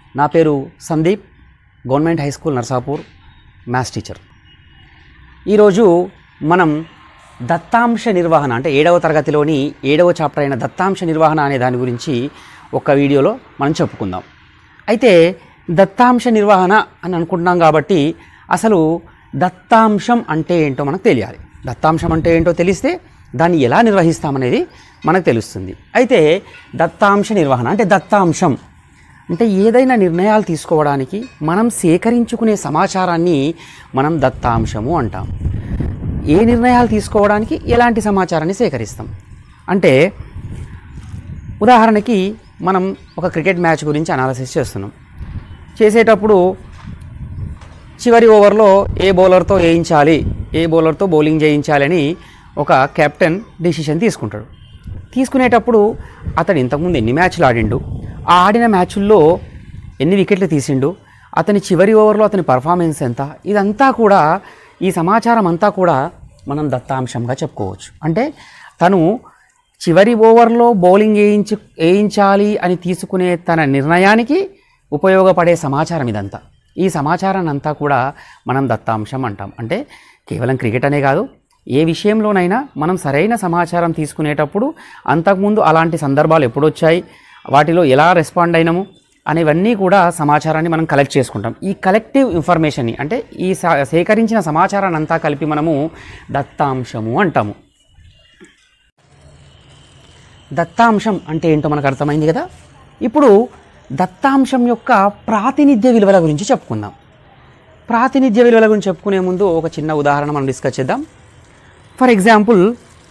నా పేరు Sandeep government high school Narsapur maths teacher ఈరోజు మనం దత్తాంశ నిర్వహణ అంటే ఏడవ తరగతిలోని ఏడవ చాప్టర్ అయిన దత్తాంశ నిర్వహణ అనే దాని గురించి ఒక వీడియోలో మనం చెప్పుకుందాం అయితే దత్తాంశ నిర్వహణ అని అనుకుంటున్నాం కాబట్టి అసలు దత్తాంశం అంటే ఏంటో మనకు తెలియాలి దత్తాంశం అంటే ఏంటో తెలిస్తే దాన్ని ఎలా నిర్వహిస్తామనేది మనకు తెలుస్తుంది అయితే దత్తాంశ నిర్వహణ అంటే దత్తాంశం అంటే ఏదైనా నిర్ణయాలు తీసుకోవడానికి మనం సేకరించుకునే సమాచారాన్ని మనం దత్తాంశము అంటాం ఏ నిర్ణయాలు తీసుకోవడానికి ఎలాంటి సమాచారాన్ని సేకరిస్తాం అంటే ఉదాహరణకి మనం ఒక క్రికెట్ మ్యాచ్ గురించి అనాలసిస్ చేస్తున్నాం చేసేటప్పుడు చివరి ఓవర్లో ఏ బౌలర్తో వేయించాలి ఏ బౌలర్తో బౌలింగ్ చేయించాలని ఒక కెప్టెన్ డిసిషన్ తీసుకుంటాడు తీసుకునేటప్పుడు అతడు ఇంతకుముందు ఎన్ని మ్యాచ్లు ఆడిండు ఆ ఆడిన మ్యాచ్ల్లో ఎన్ని వికెట్లు తీసిండు అతని చివరి ఓవర్లో అతని పర్ఫార్మెన్స్ ఎంత ఇదంతా కూడా ఈ సమాచారం అంతా కూడా మనం దత్తాంశంగా చెప్పుకోవచ్చు అంటే తను చివరి ఓవర్లో బౌలింగ్ వేయించు వేయించాలి అని తీసుకునే తన నిర్ణయానికి ఉపయోగపడే సమాచారం ఇదంతా ఈ సమాచారాన్ని అంతా కూడా మనం దత్తాంశం అంటాం అంటే కేవలం క్రికెట్ అనే కాదు ఏ విషయంలోనైనా మనం సరైన సమాచారం తీసుకునేటప్పుడు అంతకుముందు అలాంటి సందర్భాలు ఎప్పుడు వచ్చాయి వాటిలో ఎలా రెస్పాండ్ అయినాము అనేవన్నీ కూడా సమాచారాన్ని మనం కలెక్ట్ చేసుకుంటాం ఈ కలెక్టివ్ ఇన్ఫర్మేషన్ని అంటే ఈ సా- సేకరించిన సమాచారాన్ని అంతా కలిపి మనము దత్తాంశము అంటాము దత్తాంశం అంటే ఏంటో మనకు అర్థమైంది కదా ఇప్పుడు దత్తాంశం యొక్క ప్రాతినిధ్య విలువల గురించి చెప్పుకుందాం ప్రాతినిధ్య విలువల గురించి చెప్పుకునే ముందు ఒక చిన్న ఉదాహరణ మనం డిస్కస్ చేద్దాం ఫర్ ఎగ్జాంపుల్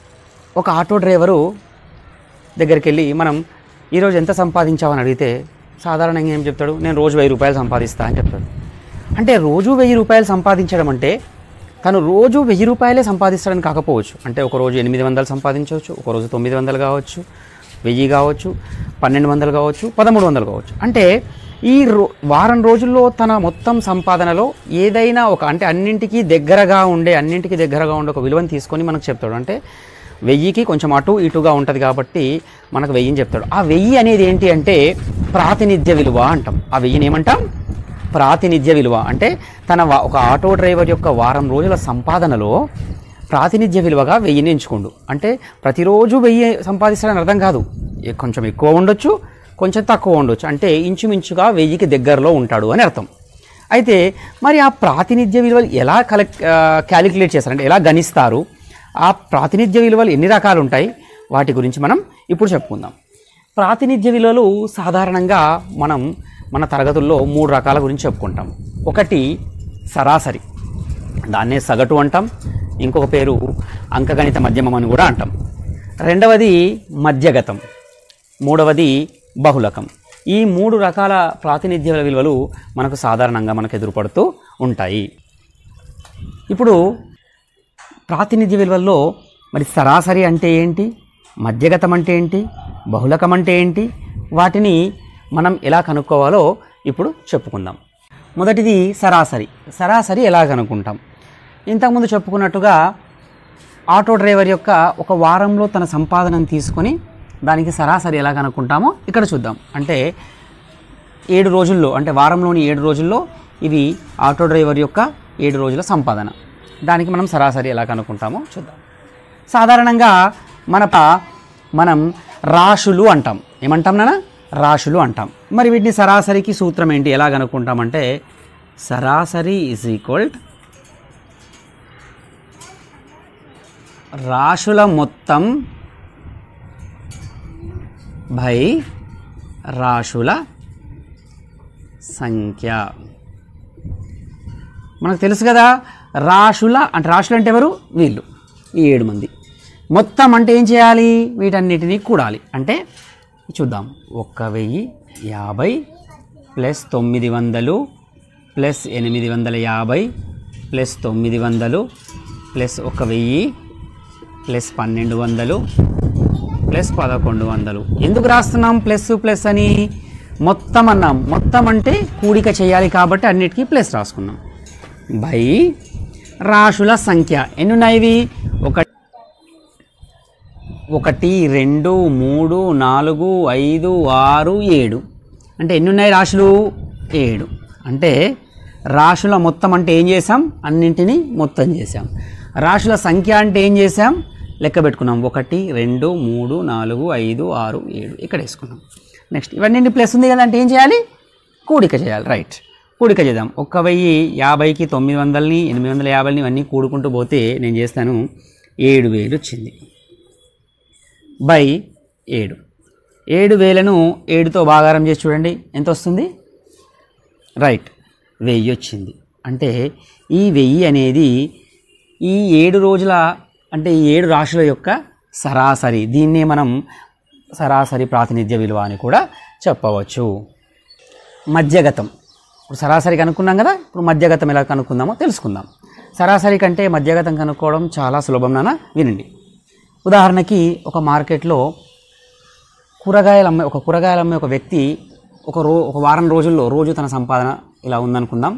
ఒక ఆటో డ్రైవరు దగ్గరికి వెళ్ళి మనం ఈరోజు ఎంత సంపాదించావని అడిగితే సాధారణంగా ఏం చెప్తాడు నేను రోజు వెయ్యి రూపాయలు సంపాదిస్తా అని చెప్తాడు అంటే రోజు వెయ్యి రూపాయలు సంపాదించడం అంటే తను రోజు వెయ్యి రూపాయలే సంపాదిస్తాడని కాకపోవచ్చు అంటే ఒక రోజు ఎనిమిది వందలు సంపాదించవచ్చు ఒక రోజు తొమ్మిది వందలు కావచ్చు వెయ్యి కావచ్చు పన్నెండు వందలు కావచ్చు పదమూడు వందలు కావచ్చు అంటే ఈ రో వారం రోజుల్లో తన మొత్తం సంపాదనలో ఏదైనా ఒక అంటే అన్నింటికీ దగ్గరగా ఉండే అన్నింటికి దగ్గరగా ఉండే ఒక విలువని తీసుకొని మనకు చెప్తాడు అంటే వెయ్యికి కొంచెం అటు ఇటుగా ఉంటుంది కాబట్టి మనకు వెయ్యిని చెప్తాడు ఆ వెయ్యి అనేది ఏంటి అంటే ప్రాతినిధ్య విలువ అంటాం ఆ వెయ్యిని ఏమంటాం ప్రాతినిధ్య విలువ అంటే తన వా- ఒక ఆటో డ్రైవర్ యొక్క వారం రోజుల సంపాదనలో ప్రాతినిధ్య విలువగా వెయ్యిని ఎంచుకోండు అంటే ప్రతిరోజు వెయ్యి సంపాదిస్తాడని అర్థం కాదు ఎ- కొంచెం ఎక్కువ ఉండొచ్చు కొంచెం తక్కువ ఉండొచ్చు అంటే ఇంచుమించుగా వెయ్యికి దగ్గరలో ఉంటాడు అని అర్థం అయితే మరి ఆ ప్రాతినిధ్య విలువలు ఎలా కలెక్ట్ క్యాలిక్యులేట్ చేస్తారు అంటే ఎలా గణిస్తారు ఆ ప్రాతినిధ్య విలువలు ఎన్ని రకాలు ఉంటాయి వాటి గురించి మనం ఇప్పుడు చెప్పుకుందాం ప్రాతినిధ్య విలువలు సాధారణంగా మనం మన తరగతుల్లో మూడు రకాల గురించి చెప్పుకుంటాం ఒకటి సరాసరి దాన్నే సగటు అంటాం ఇంకొక పేరు అంకగణిత మధ్యమం అని కూడా అంటాం రెండవది మధ్యగతం మూడవది బహుళకం ఈ మూడు రకాల ప్రాతినిధ్య విలువలు మనకు సాధారణంగా మనకు ఎదురుపడుతూ ఉంటాయి ఇప్పుడు ప్రాతినిధ్య విలువల్లో మరి సరాసరి అంటే ఏంటి మధ్యగతం అంటే ఏంటి బహుళకం అంటే ఏంటి వాటిని మనం ఎలా కనుక్కోవాలో ఇప్పుడు చెప్పుకుందాం మొదటిది సరాసరి సరాసరి ఎలా కనుక్కుంటాం ఇంతకుముందు చెప్పుకున్నట్టుగా ఆటో డ్రైవర్ యొక్క ఒక వారంలో తన సంపాదనను తీసుకొని దానికి సరాసరి ఎలా కనుక్కుంటామో ఇక్కడ చూద్దాం అంటే ఏడు రోజుల్లో అంటే వారంలోని ఏడు రోజుల్లో ఇవి ఆటో డ్రైవర్ యొక్క ఏడు రోజుల సంపాదన దానికి మనం సరాసరి ఎలా కనుక్కుంటామో చూద్దాం సాధారణంగా మన ప- మనం రాశులు అంటాం ఏమంటాం నాన్న రాశులు అంటాం మరి వీటిని సరాసరికి సూత్రం ఏంటి ఎలా కనుక్కుంటామంటే సరాసరి ఈజ్ ఈక్వల్ రాశుల మొత్తం బై రాశుల సంఖ్య మనకు తెలుసు కదా రాశుల అంటే రాశులు అంటే ఎవరు వీళ్ళు ఈ ఏడు మంది మొత్తం అంటే ఏం చేయాలి వీటన్నిటినీ కూడాలి అంటే చూద్దాం ఒక్క వెయ్యి యాభై ప్లస్ తొమ్మిది వందలు ప్లస్ ఎనిమిది వందల యాభై ప్లస్ తొమ్మిది వందలు ప్లస్ ఒక వెయ్యి ప్లస్ పన్నెండు వందలు ప్లస్ పదకొండు వందలు ఎందుకు రాస్తున్నాం ప్లస్ ప్లస్ అని మొత్తం అన్నాం మొత్తం అంటే కూడిక చేయాలి కాబట్టి అన్నిటికీ ప్లస్ రాసుకున్నాం బై రాశుల సంఖ్య ఎన్ని ఉన్నాయి ఇవి ఒక ఒకటి రెండు మూడు నాలుగు ఐదు ఆరు ఏడు అంటే ఎన్ని ఉన్నాయి రాశులు ఏడు అంటే రాశుల మొత్తం అంటే ఏం చేసాం అన్నింటినీ మొత్తం చేసాం రాశుల సంఖ్య అంటే ఏం చేసాం లెక్క పెట్టుకున్నాం ఒకటి రెండు మూడు నాలుగు ఐదు ఆరు ఏడు ఇక్కడ వేసుకున్నాం నెక్స్ట్ ఇవన్నీ ప్లస్ ఉంది కదా అంటే ఏం చేయాలి కూడిక చేయాలి రైట్ కూడిక చేద్దాం ఒక్క వెయ్యి యాభైకి తొమ్మిది వందలని ఎనిమిది వందల యాభైని ఇవన్నీ కూడుకుంటూ పోతే నేను చేస్తాను ఏడు వేలు వచ్చింది బై ఏడు ఏడు వేలను ఏడుతో భాగారం చేసి చూడండి ఎంత వస్తుంది రైట్ వెయ్యి వచ్చింది అంటే ఈ వెయ్యి అనేది ఈ ఏడు రోజుల అంటే ఈ ఏడు రాశుల యొక్క సరాసరి దీన్నే మనం సరాసరి ప్రాతినిధ్య విలువ అని కూడా చెప్పవచ్చు మధ్యగతం ఇప్పుడు సరాసరి కనుక్కున్నాం కదా ఇప్పుడు మధ్యగతం ఎలా కనుక్కుందామో తెలుసుకుందాం సరాసరి కంటే మధ్యగతం కనుక్కోవడం చాలా సులభం నాన్న వినండి ఉదాహరణకి ఒక మార్కెట్లో కూరగాయలు అమ్మే ఒక కూరగాయలు అమ్మే ఒక వ్యక్తి ఒక రో ఒక వారం రోజుల్లో రోజు తన సంపాదన ఇలా ఉందనుకుందాం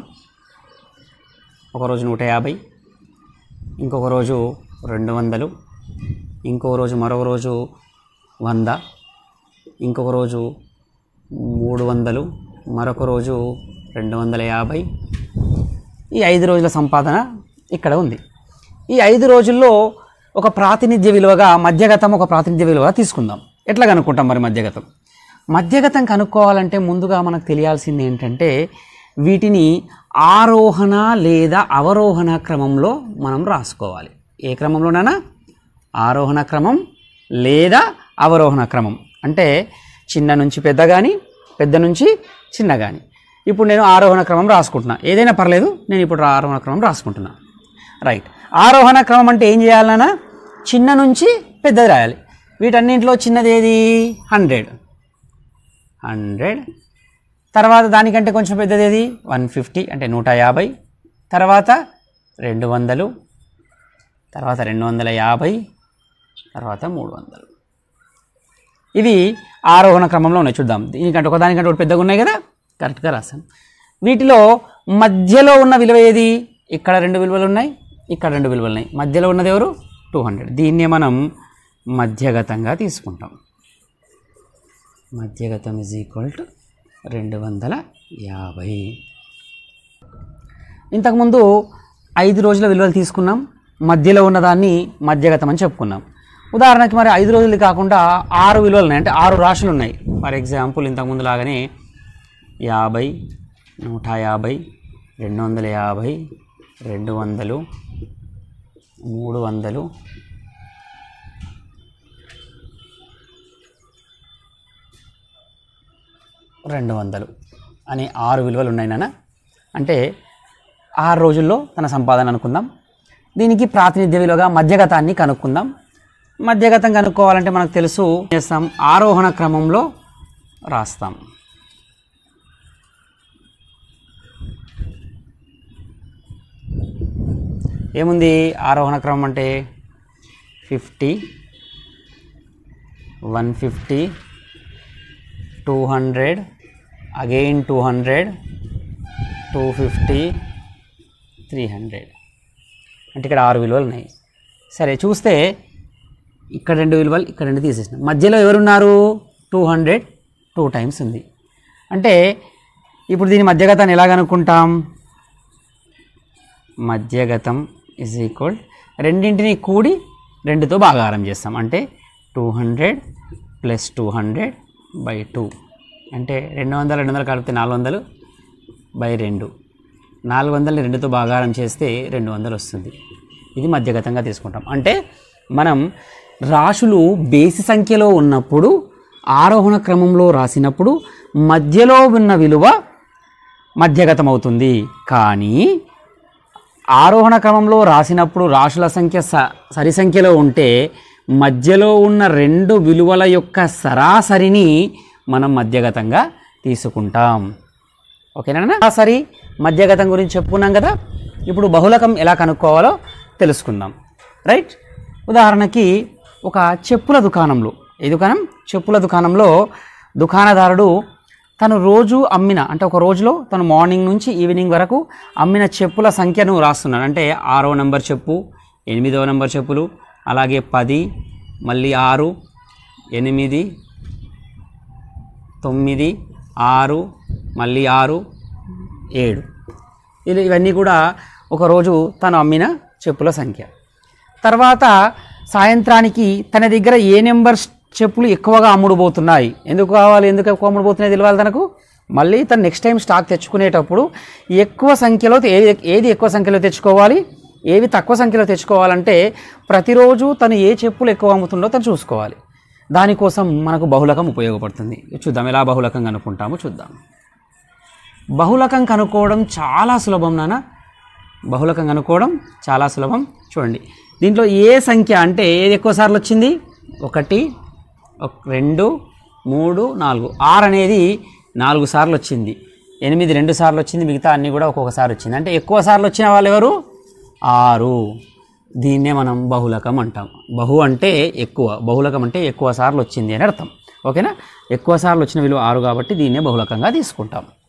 ఒక రోజు నూట యాభై ఇంకొక రోజు రెండు వందలు ఇంకో రోజు మరో రోజు వంద ఇంకొక రోజు మూడు వందలు మరొక రోజు రెండు వందల యాభై ఈ ఐదు రోజుల సంపాదన ఇక్కడ ఉంది ఈ ఐదు రోజుల్లో ఒక ప్రాతినిధ్య విలువగా మధ్యగతం ఒక ప్రాతినిధ్య విలువగా తీసుకుందాం ఎట్లా కనుక్కుంటాం మరి మధ్యగతం మధ్యగతం కనుక్కోవాలంటే ముందుగా మనకు తెలియాల్సింది ఏంటంటే వీటిని ఆరోహణ లేదా అవరోహణ క్రమంలో మనం రాసుకోవాలి ఏ క్రమంలోనైనా ఆరోహణ క్రమం లేదా అవరోహణ క్రమం అంటే చిన్న నుంచి పెద్ద కానీ పెద్ద నుంచి చిన్న కానీ ఇప్పుడు నేను ఆరోహణ క్రమం రాసుకుంటున్నా ఏదైనా పర్లేదు నేను ఇప్పుడు ఆరోహణ క్రమం రాసుకుంటున్నా రైట్ ఆరోహణ క్రమం అంటే ఏం చేయాలన్నా చిన్న నుంచి పెద్దది రాయాలి వీటన్నింటిలో చిన్నది ఏది హండ్రెడ్ హండ్రెడ్ తర్వాత దానికంటే కొంచెం పెద్దది ఏది వన్ ఫిఫ్టీ అంటే నూట యాభై తర్వాత రెండు వందలు తర్వాత రెండు వందల యాభై తర్వాత మూడు వందలు ఇవి ఆరోహణ క్రమంలో ఉన్నాయి చూద్దాం దీనికంటే ఒకదానికంటే ఒకటి పెద్దగా ఉన్నాయి కదా కరెక్ట్గా రాసాం వీటిలో మధ్యలో ఉన్న విలువ ఏది ఇక్కడ రెండు విలువలు ఉన్నాయి ఇక్కడ రెండు విలువలు ఉన్నాయి మధ్యలో ఉన్నది ఎవరు టూ హండ్రెడ్ దీన్నే మనం మధ్యగతంగా తీసుకుంటాం మధ్యగతం ఇజ్ ఈక్వల్ టు రెండు వందల యాభై ఇంతకుముందు ఐదు రోజుల విలువలు తీసుకున్నాం మధ్యలో ఉన్నదాన్ని మధ్యగతం అని చెప్పుకున్నాం ఉదాహరణకి మరి ఐదు రోజులు కాకుండా ఆరు విలువలు ఉన్నాయి అంటే ఆరు రాశులు ఉన్నాయి ఫర్ ఎగ్జాంపుల్ ఇంతకుముందు లాగానే యాభై నూట యాభై రెండు వందల యాభై రెండు వందలు మూడు వందలు రెండు వందలు అని ఆరు విలువలు ఉన్నాయి నాన్న అంటే ఆరు రోజుల్లో తన సంపాదన అనుకుందాం దీనికి ప్రాతినిధ్య విలువగా మధ్యగతాన్ని కనుక్కుందాం మధ్యగతం కనుక్కోవాలంటే మనకు తెలుసు చేస్తాం ఆరోహణ క్రమంలో రాస్తాం ఏముంది ఆరోహణ క్రమం అంటే fifty one fifty two hundred again two hundred two fifty three hundred అంటే ఇక్కడ ఆరు విలువలు ఉన్నాయి సరే చూస్తే ఇక్కడ రెండు విలువలు ఇక్కడ రెండు తీసేసిన మధ్యలో ఎవరున్నారు టూ హండ్రెడ్ టూ టైమ్స్ ఉంది అంటే ఇప్పుడు దీని మధ్యగతాన్ని ఎలా కనుక్కుంటాం మధ్యగతం ఇజ్ ఈక్వల్ రెండింటిని కూడి రెండుతో భాగాహారం చేస్తాం అంటే two hundred plus two hundred by two అంటే రెండు వందలు రెండు వందలు కలిపితే నాలుగు వందలు బై రెండు నాలుగు వందలని రెండుతో భాగాహారం చేస్తే రెండు వందలు వస్తుంది ఇది మధ్యగతంగా తీసుకుంటాం అంటే మనం రాశులు బేసి సంఖ్యలో ఉన్నప్పుడు ఆరోహణ క్రమంలో రాసినప్పుడు మధ్యలో ఉన్న విలువ మధ్యగతం అవుతుంది కానీ ఆరోహణ క్రమంలో రాసినప్పుడు రాశుల సంఖ్య స సరి సంఖ్యలో ఉంటే మధ్యలో ఉన్న రెండు విలువల యొక్క సరాసరిని మనం మధ్యగతంగా తీసుకుంటాం ఓకేనా సరాసరి మధ్యగతం గురించి చెప్పుకున్నాం కదా ఇప్పుడు బహుళకం ఎలా కనుక్కోవాలో తెలుసుకుందాం రైట్ ఉదాహరణకి ఒక చెప్పుల దుకాణంలో ఏ దుకాణం చెప్పుల దుకాణంలో దుకాణదారుడు తను రోజు అమ్మిన అంటే ఒక రోజులో తను మార్నింగ్ నుంచి ఈవినింగ్ వరకు అమ్మిన చెప్పుల సంఖ్యను రాస్తున్నాడు అంటే ఆరో నెంబర్ చెప్పు ఎనిమిదవ నెంబర్ చెప్పులు అలాగే పది మళ్ళీ ఆరు ఎనిమిది తొమ్మిది ఆరు మళ్ళీ ఆరు ఏడు ఇలా ఇవన్నీ కూడా ఒకరోజు తను అమ్మిన చెప్పుల సంఖ్య తర్వాత సాయంత్రానికి తన దగ్గర ఏ నెంబర్ చెప్పులు ఎక్కువగా అమ్ముడుపోతున్నాయి ఎందుకు కావాలి ఎందుకు ఎక్కువ అమ్ముడుపోతున్నాయి తెలియాలి తనకు మళ్ళీ తను నెక్స్ట్ టైం స్టాక్ తెచ్చుకునేటప్పుడు ఎక్కువ సంఖ్యలో ఏది ఏది ఎక్కువ సంఖ్యలో తెచ్చుకోవాలి ఏవి తక్కువ సంఖ్యలో తెచ్చుకోవాలంటే ప్రతిరోజు తను ఏ చెప్పులు ఎక్కువ అమ్ముతుందో తను చూసుకోవాలి దానికోసం మనకు బహుళకం ఉపయోగపడుతుంది చూద్దాం ఎలా బహుళకం కనుక్కుంటామో చూద్దాం బహుళకం కనుక్కోవడం చాలా సులభం నాన్న బహుళకం కనుక్కోవడం చాలా సులభం చూడండి దీంట్లో ఏ సంఖ్య అంటే ఏది ఎక్కువ సార్లు వచ్చింది ఒకటి ఒక- రెండు మూడు నాలుగు ఆరు అనేది నాలుగు సార్లు వచ్చింది ఎనిమిది రెండు సార్లు వచ్చింది మిగతా అన్నీ కూడా ఒక్కొక్కసారి వచ్చింది అంటే ఎక్కువ సార్లు వచ్చిన వాళ్ళు ఎవరు ఆరు దీన్నే మనం బహుళకం అంటాం బహు అంటే ఎక్కువ బహుళకం అంటే ఎక్కువ సార్లు వచ్చింది అని అర్థం ఓకేనా ఎక్కువ సార్లు వచ్చిన విలువ ఆరు కాబట్టి దీన్నే బహుళకంగా తీసుకుంటాం